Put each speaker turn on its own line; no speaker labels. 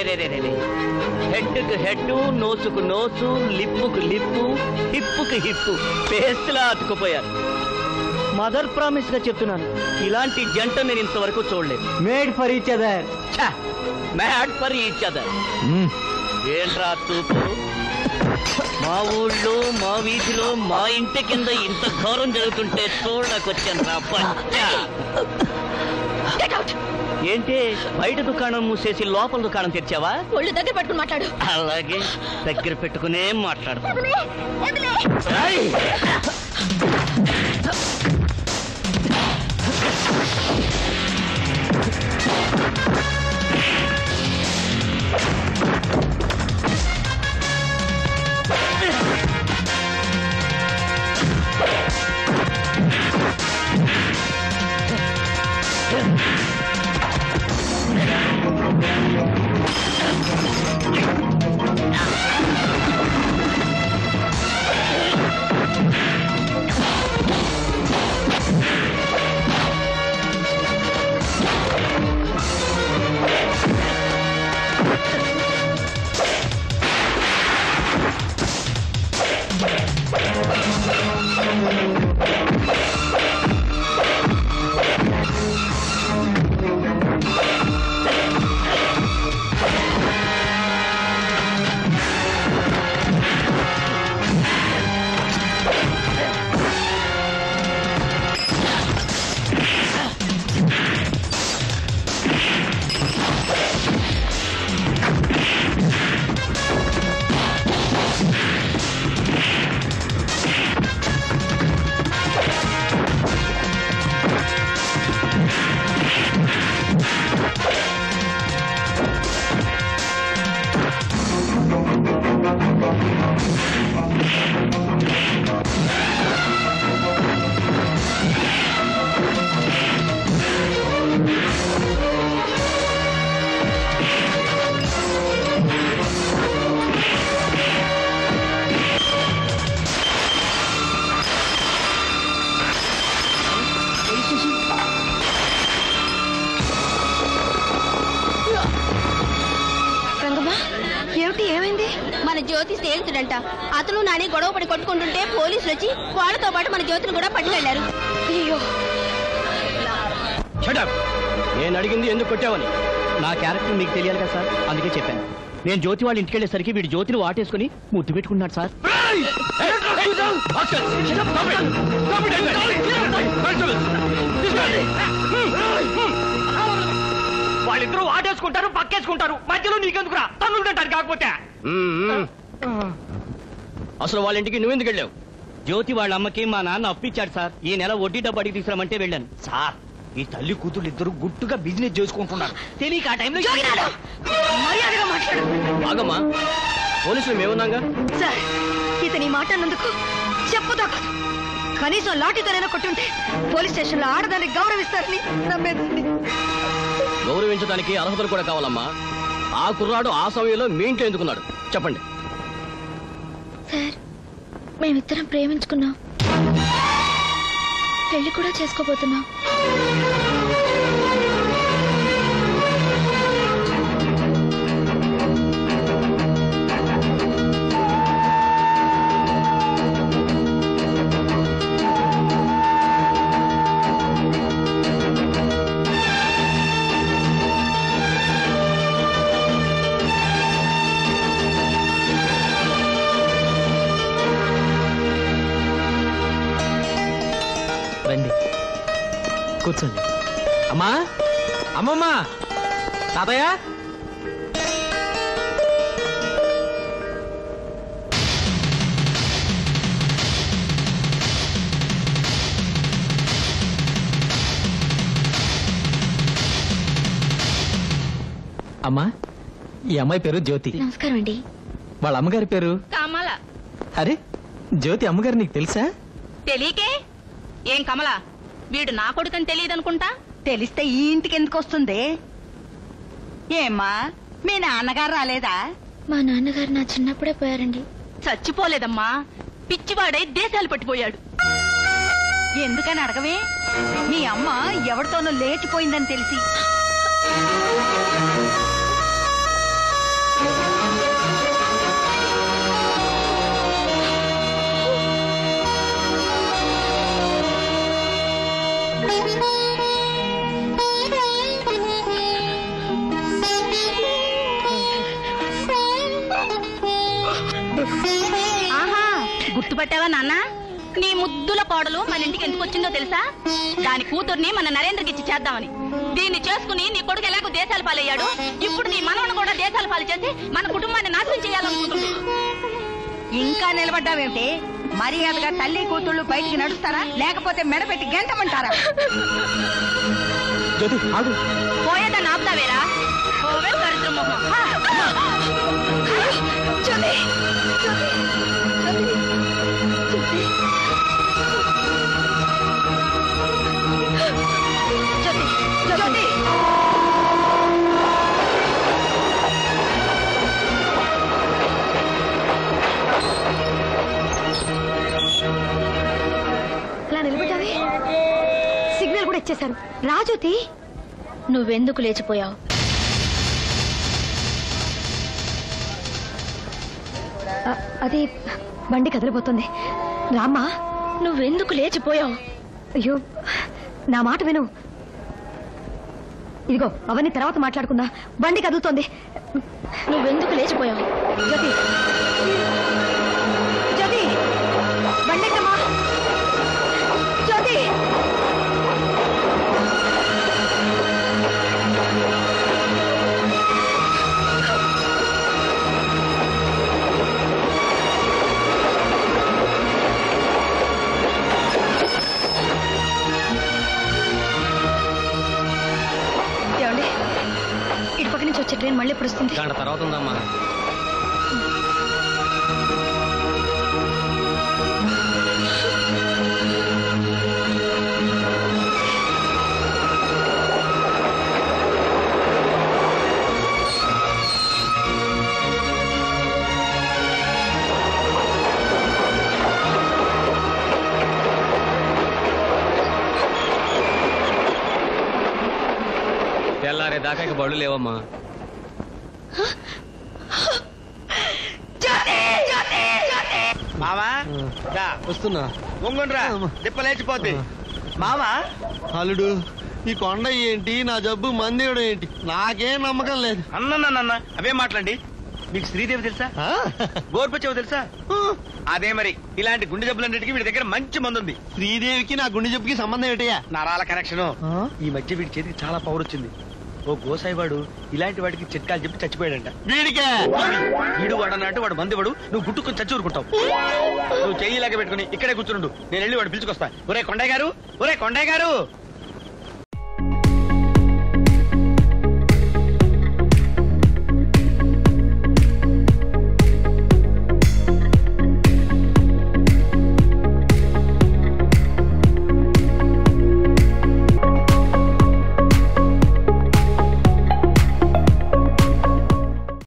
హెడ్కు head నోసుకు nose లిప్పుకు lip హిప్పుకు హిప్పు పేస్ట్లా అతుకుపోయారు మదర్ ప్రామిస్ గా చెప్తున్నాను ఇలాంటి జంట నేను ఇంతవరకు చూడలేదు
made for each other
mad for each other ఏంట్రా తూపు మా ఊళ్ళో మా వీధిలో మా ఇంటి కింద ఇంత ఘోరం జరుగుతుంటే చూడకొచ్చాను రా బచ్చా. ఏంటి బయట దుకాణం మూసేసి లోపల దుకాణం తెచ్చావా
ఒళ్ళు దగ్గర పట్టుకుని మాట్లాడు
అలాగే దగ్గర పెట్టుకునే మాట్లాడతా
వదిలే, వదిలే.
ఏయ్!
రంగమ్మా ఏమిటి ఏమైంది మన జ్యోతి స్నేహితుడంట అతను నాని గొడవ పడి కొట్టుకుంటుంటే పోలీసులు వచ్చి వాళ్ళతో పాటు మన జ్యోతిని కూడా పట్టుకెళ్లారు అయ్యో
షటప్ నేను అడిగింది ఎందుకు కొట్టావని నా క్యారెక్టర్ మీకు తెలియాలి కదా సార్ అందుకే చెప్పాను నేను జ్యోతి వాళ్ళ ఇంటికి వెళ్ళేసరికి వీడు జ్యోతిని వాటేసుకుని ముద్దు పెట్టుకున్నాడు సార్ వాళ్ళిద్దరూ వాటేసుకుంటారు పక్కేసుకుంటారు మధ్యలో నీకెందుకురా తన్నులు తింటారు కాకపోతే అసలు వాళ్ళ ఇంటికి నువ్వెందుకు వెళ్ళావు జ్యోతి వాళ్ళ అమ్మకి మా నాన్న అప్పిచ్చాడు సార్ ఈ నెల వడ్డీ డబ్బు అడిగి తీసుకురామంటే వెళ్ళాను సార్ ఈ తల్లి కూతురు ఇద్దరు గుట్టుగా బిజినెస్ చేసుకుంటున్నారు తెలియక ఆ టైంలో
మర్యాదగా మాట్లాడు
బాగమ్మా పోలీసులు మేమున్నాగా
సార్ ఇతని మాట అన్నందుకు చెప్పుదా కనీసం లాఠీతోనైనా కొట్టుంటే పోలీస్ స్టేషన్ లో ఆడదాన్ని గౌరవిస్తారని నమ్మేదండి
గౌరవించడానికి అర్హతలు కూడా కావాలమ్మా ఆ కుర్రాడు ఆ సమయంలో మీ ఇంట్లో ఎందుకున్నాడు చెప్పండి
సార్ మేమిద్దరం ప్రేమించుకున్నాం పెళ్లి కూడా చేసుకోబోతున్నాం
రండి కూర్చోండి అమ్మా అమ్మమ్మ తాతయ్య అమ్మా ఈ అమ్మాయి పేరు జ్యోతి
నమస్కారం అండి
వాళ్ళ అమ్మగారి పేరు
కమల
అరే జ్యోతి అమ్మగారు నీకు తెలుసా
తెలియకే ఏం కమల వీడు నా కొడుకని తెలియదనుకుంటా
తెలిస్తే ఈ ఇంటికి ఎందుకు వస్తుంది ఏమ్మా మీ నాన్నగారు రాలేదా
మా నాన్నగారు నా చిన్నప్పుడే పోయారండి
చచ్చిపోలేదమ్మా పిచ్చివాడై దేశాలు పట్టిపోయాడు
ఎందుకని అడగవే మీ అమ్మ ఎవరితోనో లేచిపోయిందని తెలిసి
గుర్తుపట్టావా నాన్న నీ ముద్దుల కోడలు మన ఇంటికి ఎందుకు వచ్చిందో తెలుసా దాని కూతుర్ని మన నరేంద్రకి ఇచ్చి చేద్దామని దీన్ని చేసుకుని నీ కొడుకు ఎలాగో దేశాల పాలయ్యాడు ఇప్పుడు నీ మనవను కూడా దేశాల పాలు చేసి మన కుటుంబాన్ని నాశనం చేయాలనుకుంటుంది
ఇంకా నిలబడ్డావేమిటి మర్యాదగా తల్లి కూతుళ్ళు బయటికి నడుస్తారా లేకపోతే మెడపెట్టి గెంటమంటారా
జ్యోతి ఆగు
పోయేదాన్ని ఆపుతావేరా ఓవే దరిద్రం మొహం.
జ్యోతి జ్యోతి జ్యోతి జ్యోతి జ్యోతి అలా నిలబడ్డావే సిగ్నల్ కూడా ఇచ్చేశారు రాజోతి
నువ్వెందుకు లేచిపోయావు
అ- అది బండి కదిలిపోతుంది రామ్మా
నువ్వెందుకు లేచిపోయావు
అయ్యో నా మాట విను ఇదిగో అవన్నీ తర్వాత మాట్లాడుకుందా బండి కదులుతోంది
నువ్వెందుకు లేచిపోయావు
జ్యోతి జ్యోతి బండి ఎక్కమ్మా జ్యోతి ఏమండి ఇటు పక్క నుంచి వచ్చే ట్రైన్ మళ్ళీ ఎప్పుడు వస్తుంది
గంట తర్వాత ఉందమ్మా తెల్లారే దాకా ఇక బళ్ళు లేవమ్మా
మావా దా,
వస్తున్నా
ఒంగుండ్రా దిప్ప లేచిపోద్ది మావా
అల్లుడు ఈ కొండ ఏంటి నా జబ్బు మందేయడం ఏంటి నాకేం నమ్మకం లేదు
అన్నన్నన్న అవే మాట్లాడి మీకు శ్రీదేవి తెలుసా
ఆ?
గోర్పచ్చేవ తెలుసా అదే మరి ఇలాంటి గుండె జబ్బులన్నిటికీ వీడి దగ్గర మంచి మందు ఉంది
శ్రీదేవికి నా గుండె జబ్బుకి సంబంధం ఏంటయ్యా
నరాల కనెక్షన్
ఆ?
ఈ మధ్య వీడి చేతికి చాలా పవర్ వచ్చింది ఓ గోసాయివాడు ఇలాంటి వాడికి చిట్కాలు చెప్పి చచ్చిపోయాడంట
వీడికే
వీడు వాడు అన్నట్టు వాడు మందివాడు నువ్వు గుట్టుకుని చచ్చి ఊరుకుంటావు నువ్వు చెయ్యిలాగా పెట్టుకుని ఇక్కడే కూర్చుండు నేను వెళ్ళి వాడు పిలుచుకొస్తా ఒరే కొండయ్య గారు ఒరే కొండయ్య గారు